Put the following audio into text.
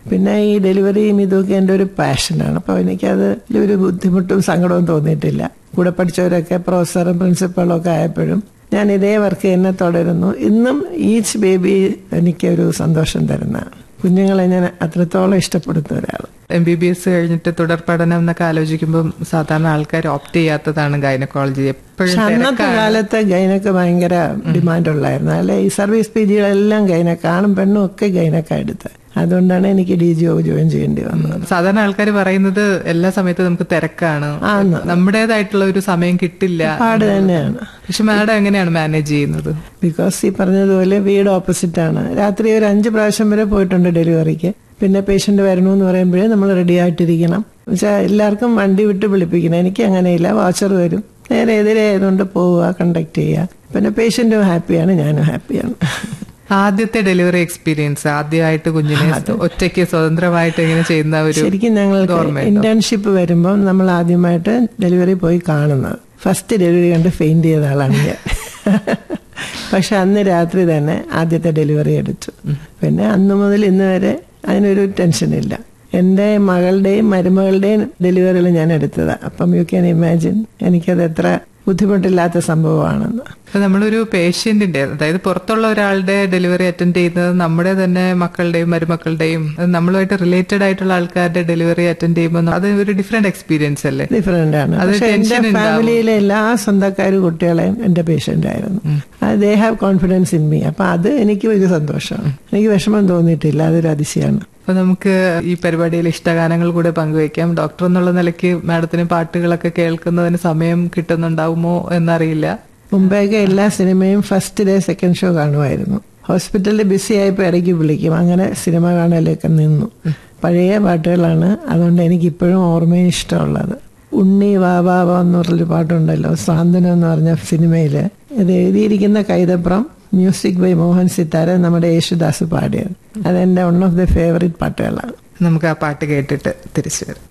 പിന്നെ ഈ ഡെലിവറിയും ഇതൊക്കെ എൻ്റെ ഒരു പാഷനാണ് അപ്പോൾ എനിക്കത് ഒരു ബുദ്ധിമുട്ടും സങ്കടവും തോന്നിയിട്ടില്ല കൂടെ പഠിച്ചവരൊക്കെ പ്രൊഫസറും പ്രിൻസിപ്പളും ഒക്കെ ആയപ്പോഴും ഞാൻ ഇതേ വർക്ക് തന്നെ തുടരുന്നു ഇന്നും ഈച്ച് ബേബി എനിക്കൊരു സന്തോഷം തരുന്നതാണ് കുഞ്ഞുങ്ങളെ ഞാൻ അത്രത്തോളം ഇഷ്ടപ്പെടുന്ന ഒരാൾ എം ബി ബി എസ് കഴിഞ്ഞിട്ട് തുടർ പഠനം എന്നൊക്കെ ആലോചിക്കുമ്പോൾ സാധാരണ ആൾക്കാർ ഓപ്റ്റ് ചെയ്യാത്തതാണ് ഗൈനക്കോളജി എപ്പോഴും പക്ഷെ അന്നത്തെ കാലത്ത് ഗൈനക്ക് ഭയങ്കര ഡിമാൻഡ് ഉള്ളായിരുന്നു അല്ലെ ഈ സർവീസ് പി ജികളെല്ലാം ഗൈനക്ക് ആണും പെണ്ണും ഒക്കെ ഗൈനക്ക എടുത്ത് അതുകൊണ്ടാണ് എനിക്ക് ഡി ജി ഒ ജോയിൻ ചെയ്യേണ്ടി വന്നത് സാധാരണ ആൾക്കാർ പറയുന്നത് എല്ലാ സമയത്തും നമുക്ക് തിരക്കാണ് ആന്ന്. നമ്മുടേതായിട്ടുള്ള ഒരു സമയം കിട്ടില്ല പാട് തന്നെയാണ് പക്ഷെ മാഡം എങ്ങനെയാണ് മാനേജ് ചെയ്യുന്നത് ബിക്കോസ് ഈ പറഞ്ഞതുപോലെ വീട് ഓപ്പോസിറ്റ് ആണ് രാത്രി ഒരു അഞ്ച് പ്രാവശ്യം വരെ പോയിട്ടുണ്ട് ഡെലിവറിക്ക് പിന്നെ പേഷ്യന്റ് വരണമെന്ന് പറയുമ്പോഴേ നമ്മൾ റെഡി ആയിട്ടിരിക്കണം വെച്ചാൽ എല്ലാവർക്കും വണ്ടി വിട്ട് വിളിപ്പിക്കണം എനിക്ക് അങ്ങനെയില്ല വാച്ചർ വരും നേരെ എതിരെ ആയതുകൊണ്ട് പോവുക കണ്ടക്ട് ചെയ്യുക പിന്നെ പേഷ്യന്റും ഹാപ്പിയാണ് ഞാനും ഹാപ്പിയാണ് ആദ്യത്തെ ഡെലിവറി എക്സ്പീരിയൻസ് ആദ്യമായിട്ട് കുഞ്ഞിനെ ഒറ്റയ്ക്ക് സ്വതന്ത്രമായിട്ട് ഇങ്ങനെ ചെയ്യുന്ന ഒരു ശരിക്കും ഞങ്ങൾക്ക് ഇന്റേൺഷിപ്പ് വരുമ്പോൾ നമ്മൾ ആദ്യമായിട്ട് ഡെലിവറി പോയി കാണുന്നത് ഫസ്റ്റ് ഡെലിവറി കണ്ട് ഫെയിൻറ്റ് ചെയ്ത ആളാണ് ഞാൻ പക്ഷെ അന്ന് രാത്രി തന്നെ ആദ്യത്തെ ഡെലിവറി എടുത്തു പിന്നെ അന്ന് മുതൽ ഇന്ന് വരെ അതിനൊരു ടെൻഷനില്ല എൻ്റെ മകളുടെയും മരുമകളുടെയും ഡെലിവറികൾ ഞാൻ എടുത്തതാണ് അപ്പം യു ക്യാൻ ഇമാജിൻ എനിക്കത് എത്ര ബുദ്ധിമുട്ടില്ലാത്ത സംഭവമാണെന്ന് അപ്പൊ നമ്മളൊരു പേഷ്യന്റിന്റെ അതായത് പുറത്തുള്ള ഒരാളുടെ ഡെലിവറി അറ്റൻഡ് ചെയ്യുന്നത് നമ്മുടെ തന്നെ മക്കളുടെയും മരുമക്കളുടെയും അത് നമ്മളുമായിട്ട് റിലേറ്റഡ് ആയിട്ടുള്ള ആൾക്കാരുടെ ഡെലിവറി അറ്റൻഡ് ചെയ്യുമ്പോൾ അത് ഒരു ഡിഫറെന്റ് എക്സ്പീരിയൻസ് അല്ലേ ഡിഫറെന്റ് ആണ് അത് പക്ഷെ എന്റെ tension ഉണ്ടാവും. ഫാമിലിയിലെ എല്ലാ സ്വന്തക്കാരും കുട്ടികളെയും എന്റെ പേഷ്യന്റ് ആയിരുന്നു they have confidence in me അപ്പൊ അത് എനിക്ക് ഒരു സന്തോഷമാണ് എനിക്ക് വിഷമം തോന്നിയിട്ടില്ല അതൊരു അതിശയാണ് അപ്പൊ നമുക്ക് ഈ പരിപാടിയിൽ ഇഷ്ടഗാനങ്ങൾ കൂടെ പങ്കുവെക്കാം ഡോക്ടർ എന്നുള്ള നിലയ്ക്ക് മാഡത്തിന് പാട്ടുകളൊക്കെ കേൾക്കുന്നതിന് സമയം കിട്ടുന്നുണ്ടാവുമോ എന്നറിയില്ല മുമ്പേയൊക്കെ എല്ലാ സിനിമയും ഫസ്റ്റ് ഡേ സെക്കൻഡ് ഷോ കാണുമായിരുന്നു ഹോസ്പിറ്റലിൽ ബിസി ആയപ്പോൾ ഇടയ്ക്ക് വിളിക്കും അങ്ങനെ സിനിമ കാണലൊക്കെ നിന്നു പഴയ പാട്ടുകളാണ് അതുകൊണ്ട് എനിക്ക് ഇപ്പോഴും ഓർമ്മയും ഇഷ്ടമുള്ളത് ഉണ്ണി വാവാവ എന്ന് പറഞ്ഞൊരു പാട്ടുണ്ടല്ലോ സാന്ത്വനം എന്ന് പറഞ്ഞ സിനിമയില് ഇത് എഴുതിയിരിക്കുന്ന കൈതപ്രം മ്യൂസിക് ബൈ മോഹൻ സിത്താര നമ്മുടെ യേശുദാസ് പാടിയത് അതെന്റെ വൺ ഓഫ് ദി ഫേവറേറ്റ് പാട്ടുകളാണ് നമുക്ക് ആ പാട്ട് കേട്ടിട്ട് തിരിച്ചു വരാം